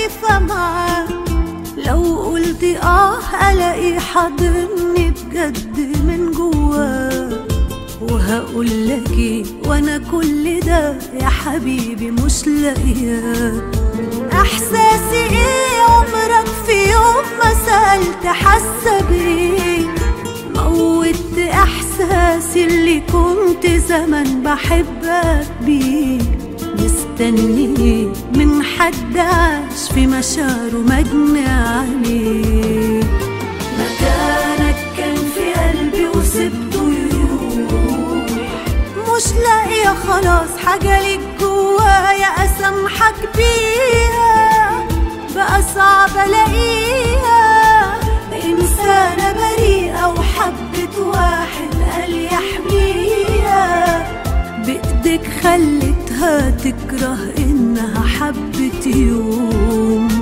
خايفة معاك لو قلت اه الاقي حاضني بجد من جواك وهقول لك ايه وانا كل ده يا حبيبي مش لاقياك احساسي ايه عمرك في يوم ما سألت حاسة بايه موت احساسي اللي كنت زمان بحبك بيه مستني من حد عاش في مشاعره مجني عليه مكانك كان في قلبي وسبته يروح مش لاقية خلاص حاجة ليك جوايا أسامحك بيها بقى صعب ألاقيها إنسانة بريئة وحبت واحد قال يحميها بإيدك خلتها تكره إنها حبت يوم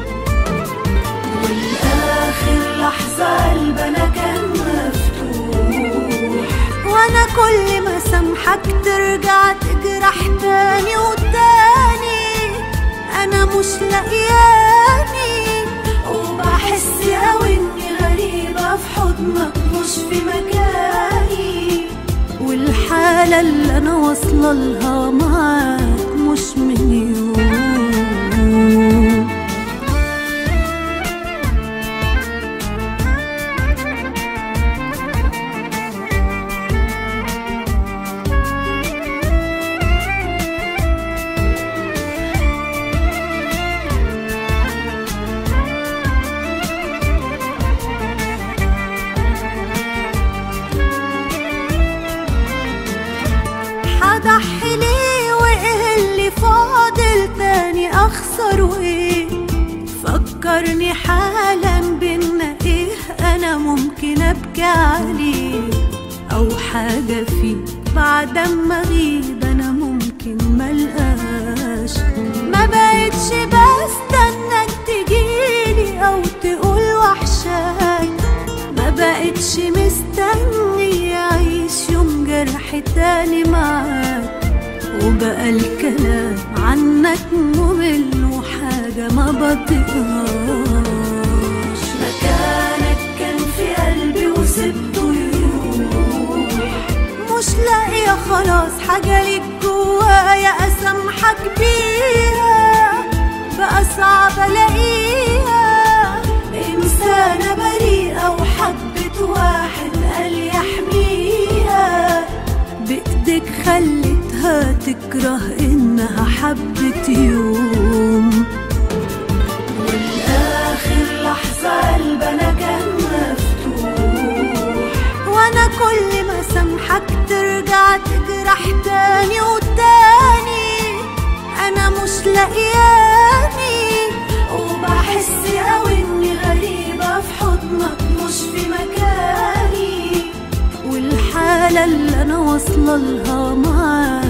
والآخر لحظة قلبنا كان مفتوح وأنا كل ما سامحك ترجع تجرح تاني وتاني أنا مش لاقياني وبحس أوي إني غريبة في حضنك مش في مكاني والحالة اللي أنا واصلة لها معاك مش من يوم هضحي ليه وايه اللي فاضل تاني اخسره ايه فكرني حالا بينا ايه انا ممكن ابكي عليه او حاجة فيك بعد ما اغيب انا ممكن ملقاش ما بقتش بستناك تجيلي او تقول وحشاك ما بقتش مستني اعيش يوم جرح تاني معاك وبقى الكلام عنك ممل وحاجة ما بطيقهاش مكانك كان في قلبي وسبته يروح مش لاقية خلاص حاجة ليك جوايا أسامحك بيها بقى صعب ألاقيها إنسانة بريئة وحبت واحد قال يحميها بإيدك خلتها تكره إنها حبت يوم والآخر لحظة قلبنا كان مفتوح وأنا كل ما سامحك ترجع تجرح تاني وتاني أنا مش لاقياني وبحس أوي إني غريبة في حضنك مش في مكاني والحالة اللي أنا واصلة لها معاك